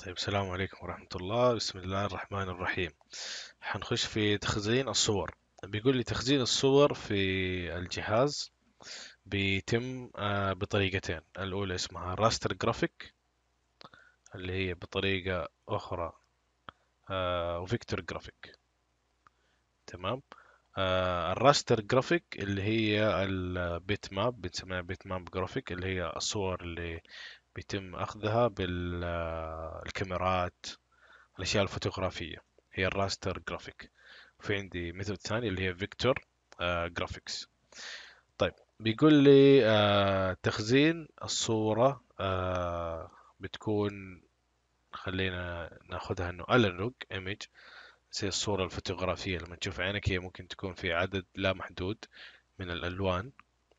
طيب السلام عليكم ورحمة الله بسم الله الرحمن الرحيم حنخش في تخزين الصور بيقول لي تخزين الصور في الجهاز بيتم آه، بطريقتين الأولى اسمها راستر جرافيك اللي هي بطريقة أخرى وفيكتور جرافيك تمام آه، الراستر جرافيك اللي هي البيت ماب بنسميها بيت ماب جرافيك اللي هي الصور اللي بيتم أخذها بالكاميرات الأشياء الفوتوغرافية هي الراستر جرافيك في عندي ميثود ثاني اللي هي فيكتور جرافيكس طيب بيقول لي آه، تخزين الصورة آه، بتكون خلينا ناخذها انه انالوج ايمج زي الصورة الفوتوغرافية لما تشوف عينك هي ممكن تكون في عدد لا محدود من الألوان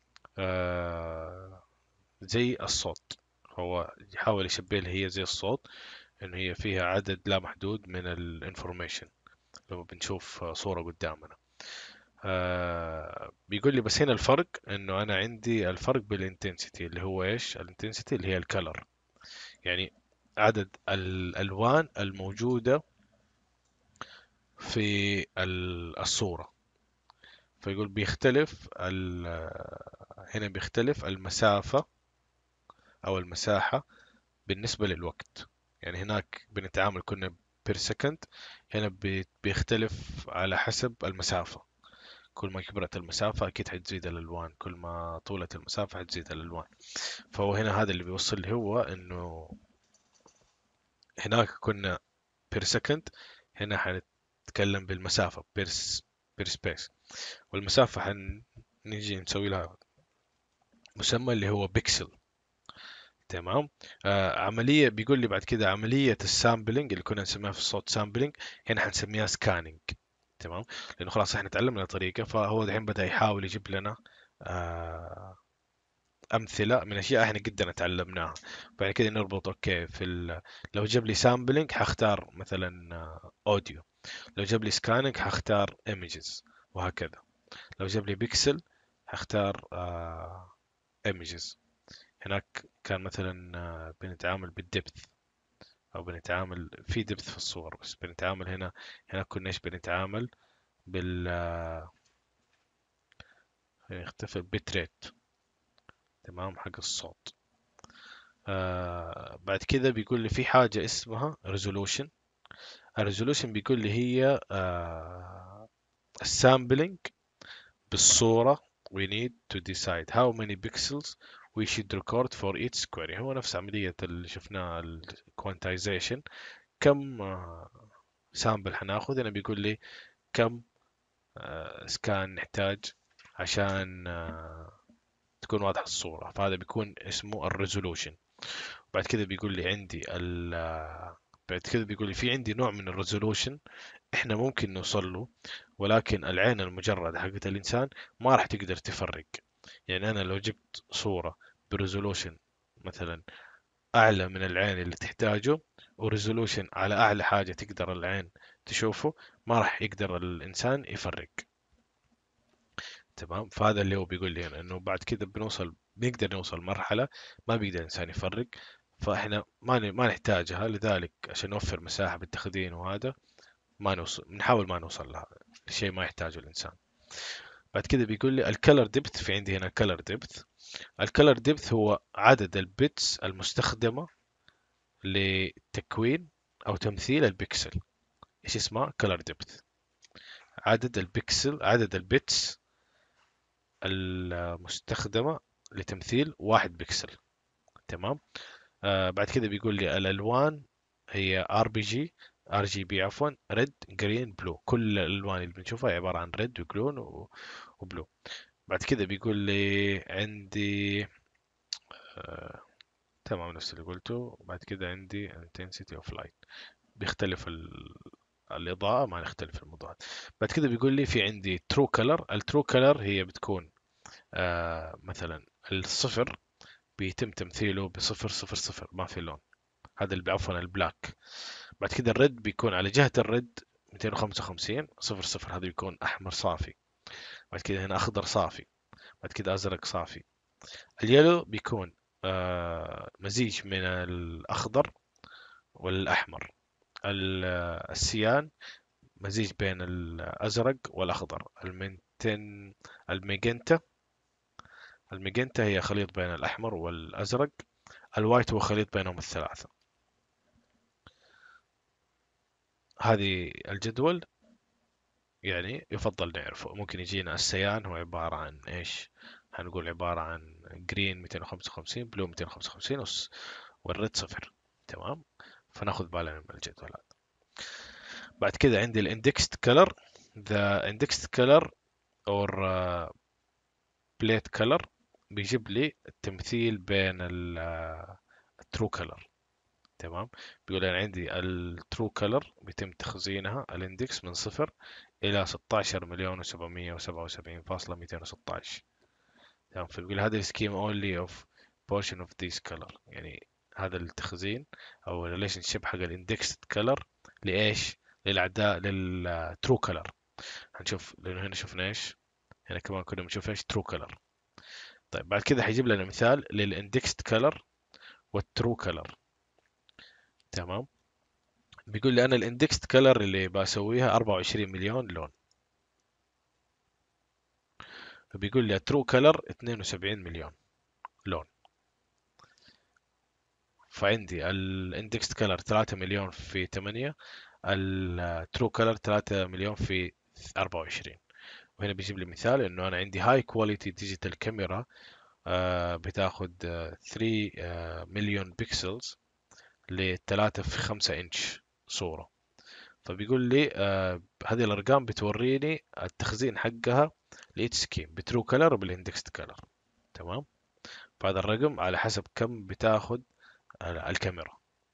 آه، زي الصوت هو يحاول يشبه لها هي زي الصوت انه هي فيها عدد لا محدود من الانفورميشن لما بنشوف صورة قدامنا آه بيقول لي بس هنا الفرق انه انا عندي الفرق بالانتنسيتي اللي هو ايش الانتنسيتي اللي هي الكلر يعني عدد الالوان الموجودة في الصورة فيقول بيختلف هنا بيختلف المسافة أو المساحة بالنسبة للوقت يعني هناك بنتعامل كنا بير سكند هنا بيختلف على حسب المسافة كل ما كبرت المسافة أكيد حتزيد الألوان كل ما طولت المسافة حتزيد الألوان فهو هنا هذا اللي بيوصل لي هو إنه هناك كنا بير سكند هنا حنتكلم بالمسافة بير بير سبيس والمسافة حنيجي نسوي لها مسمى اللي هو بيكسل تمام آه عملية بيقول لي بعد كده عملية السامبلينج اللي كنا نسميها في الصوت سامبلينج هنا حنسميها سكاننج تمام لأنه خلاص احنا تعلمنا الطريقة فهو دحين بدأ يحاول يجيب لنا آه أمثلة من أشياء احنا قدنا تعلمناها بعد كده نربط أوكي في ال... لو جاب لي سامبلينج حختار مثلا أوديو آه، لو جاب لي سكاننج حختار ايمجز وهكذا لو جاب لي بيكسل حختار ايمجز آه هناك كان مثلا آه، بنتعامل بالدبث او بنتعامل في دبث في الصور بس بنتعامل هنا هنا كنا ايش بنتعامل بال يختفي بيت ريت تمام حق الصوت آه بعد كذا بيقول لي في حاجة اسمها resolution الريزولوشن بيقول لي هي آه السامبلينج بالصورة we need to decide how many pixels we should record for each query هو نفس عملية اللي شفناها الكوانتايزيشن كم سامبل حناخذ هنا بيقول لي كم سكان نحتاج عشان تكون واضحة الصورة فهذا بيكون اسمه الريزولوشن بعد كده بيقول لي عندي ال بعد كده بيقول لي في عندي نوع من الريزولوشن احنا ممكن نوصل له ولكن العين المجردة حقت الانسان ما راح تقدر تفرق يعني انا لو جبت صورة بريزولوشن مثلا اعلى من العين اللي تحتاجه وريزولوشن على اعلى حاجة تقدر العين تشوفه ما راح يقدر الانسان يفرق تمام فهذا اللي هو بيقول لي هنا انه بعد كده بنوصل بنقدر نوصل مرحلة ما بيقدر الانسان يفرق فاحنا ما ما نحتاجها لذلك عشان نوفر مساحة بالتخزين وهذا ما نوصل نحاول ما نوصل لها شيء ما يحتاجه الانسان بعد كده بيقول لي الكلر ديبث في عندي هنا كلر ديبث الكلر ديبث هو عدد البيتس المستخدمة لتكوين أو تمثيل البكسل إيش اسمه كلر ديبث عدد البكسل عدد البيتس المستخدمة لتمثيل واحد بكسل تمام آه بعد كده بيقول لي الألوان هي ار بي جي ار جي بي عفوا ريد جرين بلو كل الالوان اللي بنشوفها عباره عن ريد وجرون وبلو بعد كده بيقول لي عندي آه... تمام نفس اللي قلته بعد كده عندي intensity of light بيختلف ال... الإضاءة ما نختلف الموضوعات بعد كده بيقول لي في عندي true color الترو color هي بتكون آه مثلا الصفر بيتم تمثيله بصفر صفر صفر ما في لون هذا اللي عفوا البلاك بعد كده الريد بيكون على جهة الريد 255 صفر صفر هذا بيكون أحمر صافي بعد كده هنا أخضر صافي بعد كده أزرق صافي اليلو بيكون آه مزيج من الأخضر والأحمر السيان مزيج بين الأزرق والأخضر المنتن الميجنتا الميجنتا هي خليط بين الأحمر والأزرق الوايت هو خليط بينهم الثلاثة هذه الجدول يعني يفضل نعرفه ممكن يجينا السيان هو عبارة عن إيش هنقول عبارة عن جرين 255 بلو 255 والريد صفر تمام فناخذ بالنا من الجدول هذا بعد كده عندي الاندكست كلر the indexed color or uh, plate color بيجيب لي التمثيل بين الترو كلر تمام بيقول انا عندي الترو كلر بيتم تخزينها الاندكس من صفر الى 16 مليون و777.216 تمام فبيقول هذا السكيم only of portion of this color يعني هذا التخزين او الريليشن شيب حق الاندكس كلر لايش للاعداء للترو كلر هنشوف لانه هنا شفنا ايش هنا كمان كنا بنشوف ايش ترو كلر طيب بعد كذا حيجيب لنا مثال للاندكست كلر والترو كلر تمام بيقول لي انا الاندكست كلر اللي بسويها 24 مليون لون بيقول لي الترو كلر 72 مليون لون فعندي الاندكست كلر 3 مليون في 8 الترو كلر 3 مليون في 24 وهنا بيجيب لي مثال انه انا عندي هاي كواليتي ديجيتال كاميرا بتاخد 3 آه، مليون بيكسلز ل 3 في 5 انش صورة فبيقول لي آه هذه الارقام بتوريني التخزين حقها لإيتش سكيم بترو كلر وبالاندكست كلر تمام فهذا الرقم على حسب كم بتاخد الكاميرا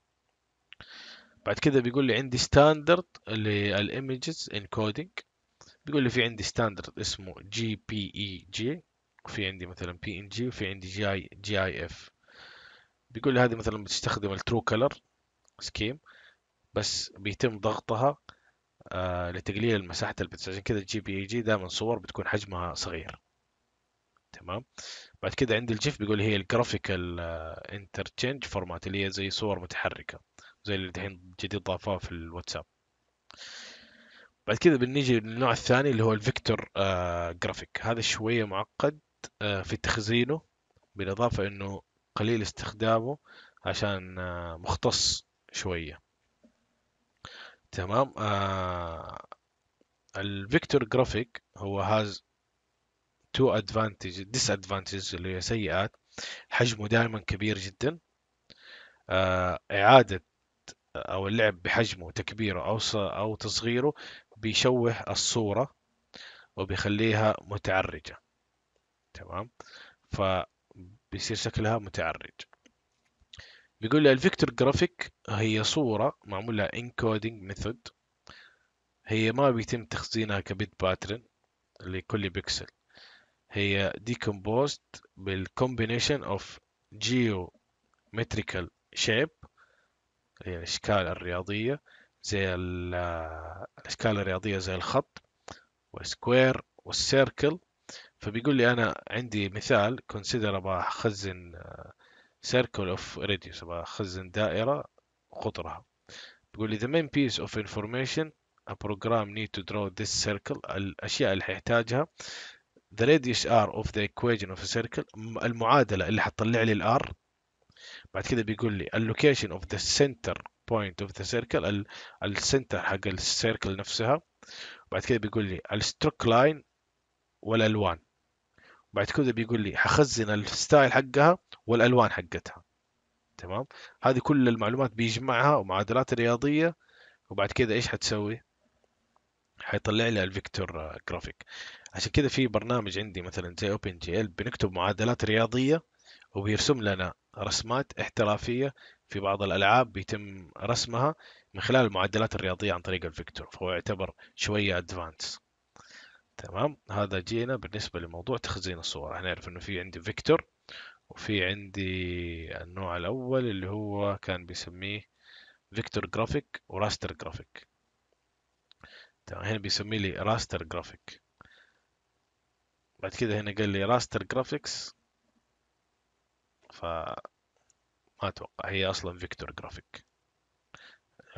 بعد كده بيقول لي عندي ستاندرد للايمجز انكودينج بيقول لي في عندي ستاندرد اسمه جي بي اي جي وفي عندي مثلا بي ان جي وفي عندي جي اي جي اي اف بيقول لي هذه مثلا بتستخدم الترو كلر سكيم بس بيتم ضغطها آه لتقليل مساحة البتس عشان كذا الجي بي اي جي دائما صور بتكون حجمها صغير تمام بعد كده عندي الجيف بيقول هي الجرافيكال انترتشينج فورمات اللي هي زي صور متحركة زي اللي الحين جديد ضافوها في الواتساب بعد كده بنيجي للنوع الثاني اللي هو الفيكتور آه جرافيك هذا شوية معقد آه في تخزينه بالإضافة إنه قليل استخدامه عشان آه مختص شوية تمام آه الفيكتور جرافيك هو هاز تو ادفانتج ديس ادفانتج اللي هي سيئات حجمه دائما كبير جدا آه اعادة او اللعب بحجمه تكبيره او او تصغيره بيشوه الصورة وبيخليها متعرجة تمام فبيصير شكلها متعرج بيقول لي الفيكتور جرافيك هي صورة معمول لها انكودينج ميثود هي ما بيتم تخزينها كبيت باترن لكل بيكسل هي decomposed بالcombination of geometrical shape هي الأشكال الرياضية زي الأشكال الرياضية زي الخط والسكوير والسيركل فبيقول لي أنا عندي مثال consider أبغى أخزن circle of radius أبغى أخزن دائرة قطرها بيقول لي the main piece of information a program need to draw this circle الأشياء اللي حيحتاجها the radius r of the equation of a circle المعادلة اللي حتطلع لي الار بعد كده بيقول لي allocation of the center point of the circle السنتر حق السيركل نفسها بعد كده بيقول لي الستروك لاين والالوان بعد كده بيقول لي حخزن الستايل حقها والالوان حقتها تمام هذه كل المعلومات بيجمعها ومعادلات رياضيه وبعد كده ايش حتسوي حيطلع لي الفيكتور جرافيك عشان كده في برنامج عندي مثلا زي اوبن جي ال بنكتب معادلات رياضيه وبيرسم لنا رسمات احترافيه في بعض الالعاب بيتم رسمها من خلال المعادلات الرياضيه عن طريق الفيكتور فهو يعتبر شويه ادفانس تمام هذا جينا بالنسبه لموضوع تخزين الصور هنعرف انه في عندي فيكتور وفي عندي النوع الاول اللي هو كان بيسميه فيكتور جرافيك وراستر جرافيك تمام هنا بيسمي لي راستر جرافيك بعد كده هنا قال لي راستر جرافيكس ف ما اتوقع هي اصلا فيكتور جرافيك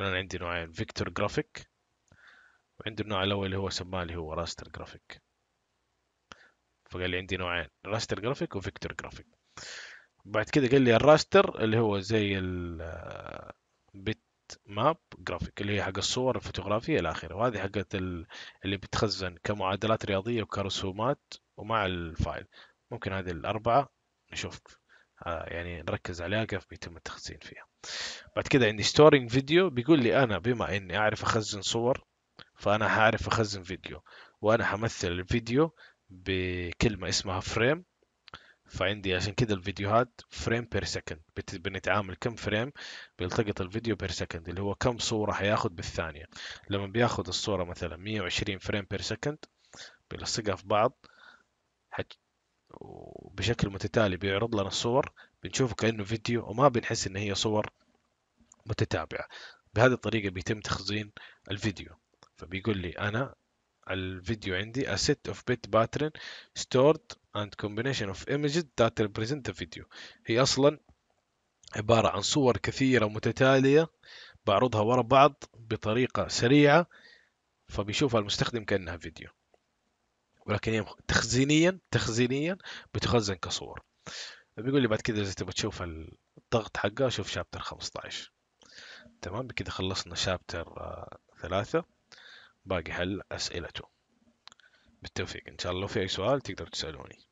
انا عندي نوعين فيكتور جرافيك وعندي النوع الاول اللي هو سماه اللي هو راستر جرافيك فقال لي عندي نوعين راستر جرافيك وفيكتور جرافيك بعد كده قال لي الراستر اللي هو زي البيت ماب جرافيك اللي هي حق الصور الفوتوغرافية إلى آخره وهذه حقت ال- اللي بتخزن كمعادلات رياضية وكرسومات ومع الفايل ممكن هذه الأربعة نشوف آه، يعني نركز عليها كيف بيتم التخزين فيها بعد كده عندي ستورينج فيديو بيقول لي أنا بما إني أعرف أخزن صور فأنا هعرف أخزن فيديو وأنا حمثل الفيديو بكلمة اسمها فريم فعندي عشان كده الفيديوهات فريم بير سكند بنتعامل كم فريم بيلتقط الفيديو بير سكند اللي هو كم صورة حياخد بالثانية لما بياخد الصورة مثلا 120 فريم بير سكند بيلصقها في بعض حت... وبشكل متتالي بيعرض لنا الصور بنشوفه كأنه فيديو وما بنحس إن هي صور متتابعة بهذه الطريقة بيتم تخزين الفيديو فبيقول لي أنا الفيديو عندي a set of bit pattern stored and combination of images that represent the video هي أصلا عبارة عن صور كثيرة متتالية بعرضها ورا بعض بطريقة سريعة فبيشوفها المستخدم كأنها فيديو ولكن هي تخزينيا تخزينيا بتخزن كصور بيقول لي بعد كده إذا تبغى تشوف الضغط حقها شوف شابتر 15 تمام بكده خلصنا شابتر آه، ثلاثة باقي حل أسئلته بالتوفيق إن شاء الله لو في أي سؤال تقدر تسألوني